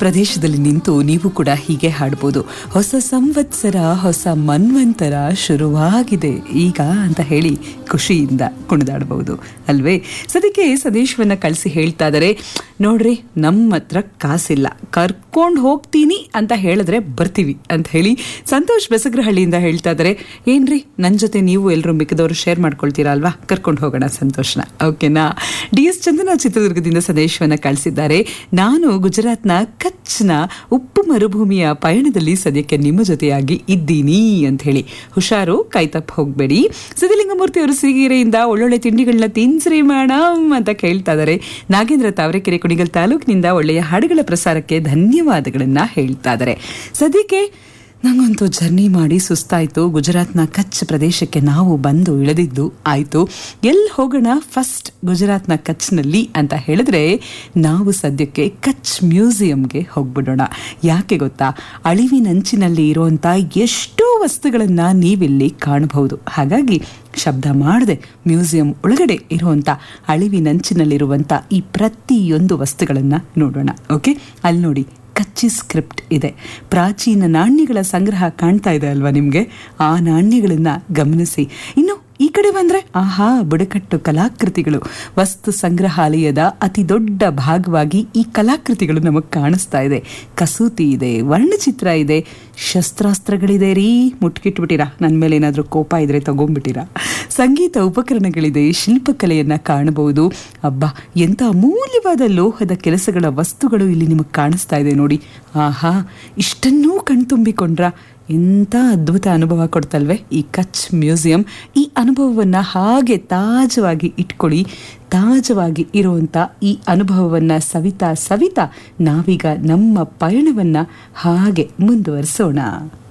ಪ್ರದೇಶದಲ್ಲಿ ನಿಂತು ನೀವು ಕೂಡ ಹೀಗೆ ಹಾಡ್ಬೋದು ಹೊಸ ಸಂವತ್ಸರ ಹೊಸ ಮನ್ವಂತರ ಶುರುವಾಗಿದೆ ಈಗ ಅಂತ ಹೇಳಿ ಖುಷಿಯಿಂದ ಕುಣಿದಾಡಬಹುದು ಅಲ್ವೇ ಸದ್ಯಕ್ಕೆ ಸಂದೇಶವನ್ನ ಕಳಿಸಿ ಹೇಳ್ತಾ ಇದ್ದಾರೆ ನೋಡ್ರಿ ನಮ್ಮ ಹತ್ರ ಕಾಸಿಲ್ಲ ಕರ್ಕೊಂಡು ಹೋಗ್ತೀನಿ ಅಂತ ಹೇಳಿದ್ರೆ ಬರ್ತೀವಿ ಅಂತ ಹೇಳಿ ಸಂತೋಷ್ ಬೆಸಗ್ರಹಳ್ಳಿಯಿಂದ ಹೇಳ್ತಾ ಇದ್ದಾರೆ ಏನ್ರಿ ನನ್ನ ಜೊತೆ ನೀವು ಎಲ್ಲರೂ ಮಿಕ್ಕದವರು ಶೇರ್ ಮಾಡ್ಕೊಳ್ತೀರಾ ಅಲ್ವಾ ಕರ್ಕೊಂಡು ಹೋಗೋಣ ಸಂತೋಷನ ಓಕೆನಾ ಡಿ ಎಸ್ ಚಂದನ ಚಿತ್ರದುರ್ಗದಿಂದ ಸಂದೇಶವನ್ನ ಕಳಿಸಿದ್ದಾರೆ ನಾನು ಗುಜರಾತ್ನ ಕಚ್ನ ಉಪ್ಪು ಮರುಭೂಮಿಯ ಪಯಣದಲ್ಲಿ ಸದ್ಯಕ್ಕೆ ನಿಮ್ಮ ಜೊತೆಯಾಗಿ ಇದ್ದೀನಿ ಅಂತ ಹೇಳಿ ಹುಷಾರು ಕೈತಪ್ಪ ಹೋಗ್ಬೇಡಿ ಸಿದ್ದಲಿಂಗಮೂರ್ತಿ ಅವರು ಸಿರಿಗೆರೆಯಿಂದ ಒಳ್ಳೊಳ್ಳೆ ತಿಂಡಿಗಳನ್ನ ತಿನ್ಸ್ರಿ ಮೇಡಮ್ ಅಂತ ಕೇಳ್ತಾ ಇದ್ದಾರೆ ನಾಗೇಂದ್ರ ತಾವರೆಕೆರೆ ಕುಣಿಗಲ್ ತಾಲೂಕಿನಿಂದ ಒಳ್ಳೆಯ ಹಾಡುಗಳ ಪ್ರಸಾರಕ್ಕೆ ಧನ್ಯವಾದಗಳನ್ನ ಹೇಳ್ತಾ ಇದ್ದಾರೆ ಸದ್ಯಕ್ಕೆ ನಂಗಂತೂ ಜರ್ನಿ ಮಾಡಿ ಸುಸ್ತಾಯಿತು ಗುಜರಾತ್ನ ಕಚ್ ಪ್ರದೇಶಕ್ಕೆ ನಾವು ಬಂದು ಇಳಿದಿದ್ದು ಆಯಿತು ಎಲ್ಲಿ ಹೋಗೋಣ ಫಸ್ಟ್ ಗುಜರಾತ್ನ ಕಚ್ನಲ್ಲಿ ಅಂತ ಹೇಳಿದ್ರೆ ನಾವು ಸದ್ಯಕ್ಕೆ ಕಚ್ ಮ್ಯೂಸಿಯಂಗೆ ಹೋಗ್ಬಿಡೋಣ ಯಾಕೆ ಗೊತ್ತಾ ಅಳಿವಿನಂಚಿನಲ್ಲಿ ಇರುವಂಥ ಎಷ್ಟೋ ವಸ್ತುಗಳನ್ನು ನೀವಿಲ್ಲಿ ಕಾಣಬಹುದು ಹಾಗಾಗಿ ಶಬ್ದ ಮಾಡದೆ ಮ್ಯೂಸಿಯಂ ಒಳಗಡೆ ಇರುವಂಥ ಅಳಿವಿನಂಚಿನಲ್ಲಿರುವಂಥ ಈ ಪ್ರತಿಯೊಂದು ವಸ್ತುಗಳನ್ನು ನೋಡೋಣ ಓಕೆ ಅಲ್ಲಿ ನೋಡಿ ಕಚ್ಚಿ ಸ್ಕ್ರಿಪ್ಟ್ ಇದೆ ಪ್ರಾಚೀನ ನಾಣ್ಯಗಳ ಸಂಗ್ರಹ ಕಾಣ್ತಾ ಇದೆ ಅಲ್ವಾ ನಿಮಗೆ ಆ ನಾಣ್ಯಗಳನ್ನ ಗಮನಿಸಿ ಇನ್ನು ಈ ಕಡೆ ಬಂದ್ರೆ ಆಹಾ ಬುಡಕಟ್ಟು ಕಲಾಕೃತಿಗಳು ವಸ್ತು ಸಂಗ್ರಹಾಲಯದ ಅತಿ ದೊಡ್ಡ ಭಾಗವಾಗಿ ಈ ಕಲಾಕೃತಿಗಳು ನಮಗೆ ಕಾಣಿಸ್ತಾ ಇದೆ ಕಸೂತಿ ಇದೆ ವರ್ಣಚಿತ್ರ ಇದೆ ಶಸ್ತ್ರಾಸ್ತ್ರಗಳಿದೆ ರೀ ಮುಟ್ಕಿಟ್ಬಿಟ್ಟಿರಾ ನನ್ನ ಮೇಲೆ ಏನಾದರೂ ಕೋಪ ಇದ್ರೆ ತಗೊಂಡ್ಬಿಟ್ಟಿರಾ ಸಂಗೀತ ಉಪಕರಣಗಳಿದೆ ಶಿಲ್ಪಕಲೆಯನ್ನ ಕಾಣಬಹುದು ಅಬ್ಬಾ ಎಂಥ ಅಮೂಲ್ಯವಾದ ಲೋಹದ ಕೆಲಸಗಳ ವಸ್ತುಗಳು ಇಲ್ಲಿ ನಿಮಗೆ ಕಾಣಿಸ್ತಾ ಇದೆ ನೋಡಿ ಆಹಾ ಇಷ್ಟನ್ನೂ ಕಣ್ತುಂಬಿಕೊಂಡ್ರ ಎಂಥ ಅದ್ಭುತ ಅನುಭವ ಕೊಡ್ತಲ್ವೇ ಈ ಕಚ್ ಮ್ಯೂಸಿಯಂ ಈ ಅನುಭವವನ್ನು ಹಾಗೆ ತಾಜವಾಗಿ ಇಟ್ಕೊಳ್ಳಿ ತಾಜವಾಗಿ ಇರುವಂಥ ಈ ಅನುಭವವನ್ನು ಸವಿತಾ ಸವಿತಾ ನಾವೀಗ ನಮ್ಮ ಪಯಣವನ್ನು ಹಾಗೆ ಮುಂದುವರಿಸೋಣ